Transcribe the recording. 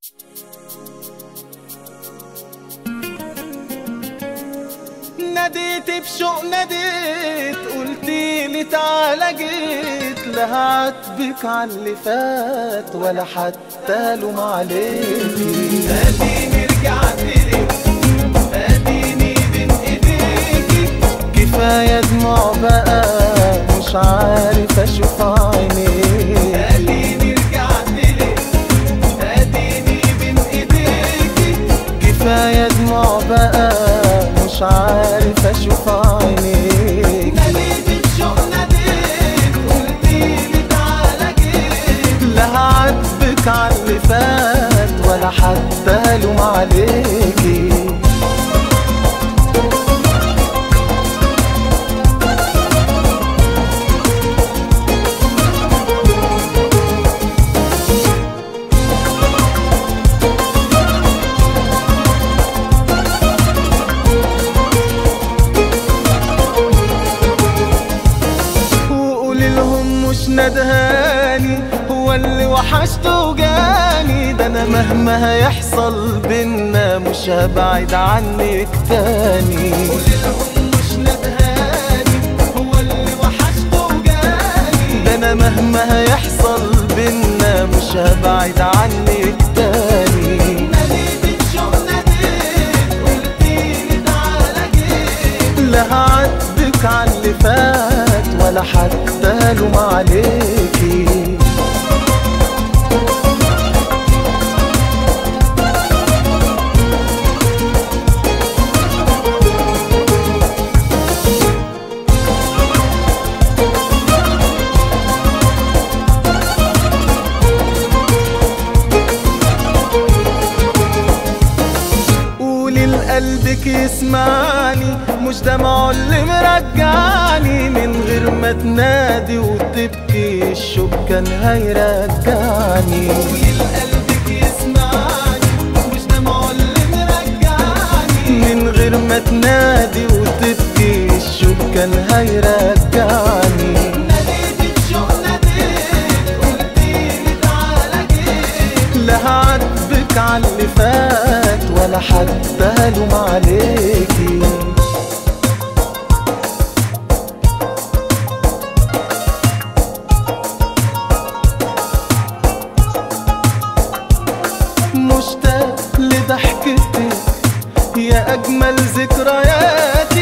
ناديت بشوق ناديت قلتيلي تعالى جيت لا هعاتبك عاللي فات ولا حتى لوم عليكي اديني رجعت لك اديني بين ايديكي كفايه دموع بقى مش عارف اشوف عينيك اديني رجعت لك اديني بين ايديكي كفايه دموع بقى مش عارف اشوف عينيك ناديت بشوق ناديت قلتيلي تعالى جيت لا هعاتبك عاللي فات ولا حتى لوم عليكي وقولي لهم مش ندهاني هو اللي وحشته وجاني ده انا مهما هيحصل بينا مش هبعد عنك تاني قولي لهم مش ندهاني هو اللي وحشته وجاني ده انا مهما هيحصل بينا مش هبعد عنك تاني ناديت بشوق ناديت قلتيلي تعالى جيت لا هعاتبك عاللي فات ولا حتى لوم عليكي قولي لقلبك يسمعني مش دمعه اللي مرجعني من غير ما تنادي وتبكي الشوق كان هيرجعني قولي لقلبك يسمعني مش دمعه اللي مرجعني من غير ما تنادي وتبكي الشوق كان هيرجعني ناديت بشوق ناديت قلتيلي تعالى جيت لا هعاتبك عاللي فات ولا حتى لوم عليكي مشتاق لضحكتك يا أجمل ذكرياتي